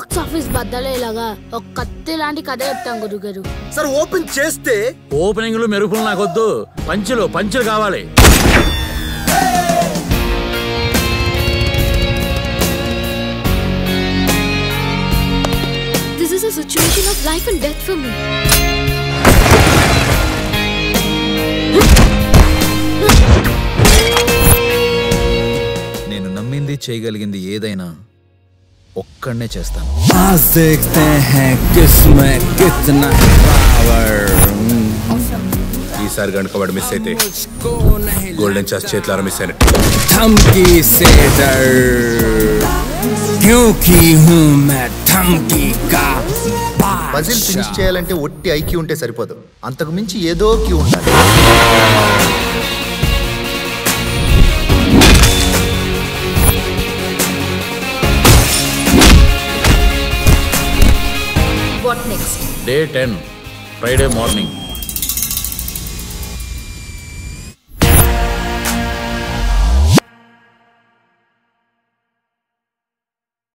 box office బద్దలేలాగా ఒక కత్తి లాంటి కథ చెప్తాం గురుగారు సార్ ఓపెన్ చేస్తే ఓపెనింగ్లు మెరుపులు నాకొద్దు పంచులు పంచులు కావాలి this is a situation of life and death for me నేను నమ్మింది చేయగలిగింది ఏదైనా ఒక్కడనే చేస్తాను आज देखते हैं किसमें कितना पावर ఈసారి కనుక వాడు మిస్ అయితే గోల్డెన్ చాస్ చేతులారా మిస్ అయినట్టు धमकी से डर क्योंकि हूँ मैं धमकी का పజిల్ ఫినిష్ చేయాలంటే ఒట్టి ఐక్యూ ఉంటే సరిపోదు అంతకు మించి ఏదో క్యూ ఉండాలి what next day ten Friday morning